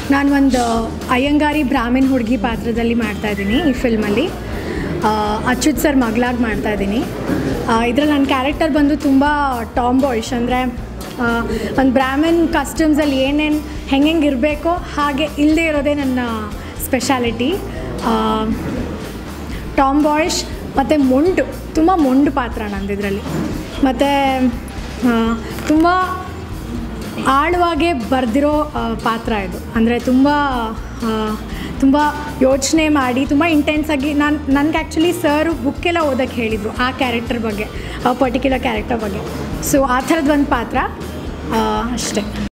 ನಾನು ಒಂದು ಅಯ್ಯಂಗಾರಿ ಬ್ರಾಹ್ಮಣ್ ಹುಡುಗಿ ಪಾತ್ರದಲ್ಲಿ ಮಾಡ್ತಾ ಇದ್ದೀನಿ ಈ ಫಿಲ್ಮಲ್ಲಿ ಅಚ್ಯುತ್ ಸರ್ ಮಗಳಾಗಿ ಮಾಡ್ತಾ ಇದ್ದೀನಿ ಇದರಲ್ಲಿ ನನ್ನ ಕ್ಯಾರೆಕ್ಟರ್ ಬಂದು ತುಂಬ ಟಾಮ್ ಬಾಯ್ಶ್ ಅಂದರೆ ಒಂದು ಬ್ರಾಹ್ಮಣ್ ಕಸ್ಟಮ್ಸಲ್ಲಿ ಏನೇನು ಹೆಂಗೆ ಇರಬೇಕೋ ಹಾಗೆ ಇಲ್ಲದೆ ಇರೋದೇ ನನ್ನ ಸ್ಪೆಷಾಲಿಟಿ ಟಾಮ್ ಬಾಯ್ಶ್ ಮತ್ತು ಮೊಂಡು ತುಂಬ ಮೊಂಡು ಪಾತ್ರ ನಂದು ಇದರಲ್ಲಿ ಮತ್ತು ತುಂಬ ಆಳವಾಗೆ ಬರೆದಿರೋ ಪಾತ್ರ ಇದು ಅಂದರೆ ತುಂಬ ತುಂಬ ಯೋಚನೆ ಮಾಡಿ ತುಂಬ ಇಂಟೆನ್ಸಾಗಿ ನಾನು ನನಗೆ ಆ್ಯಕ್ಚುಲಿ ಸರು ಬುಕ್ಕೆಲ್ಲ ಓದೋಕ್ಕೆ ಹೇಳಿದರು ಆ ಕ್ಯಾರೆಕ್ಟರ್ ಬಗ್ಗೆ ಆ ಪರ್ಟಿಕ್ಯುಲರ್ ಕ್ಯಾರೆಕ್ಟರ್ ಬಗ್ಗೆ ಸೊ ಆ ಥರದ್ದು ಒಂದು ಪಾತ್ರ ಅಷ್ಟೇ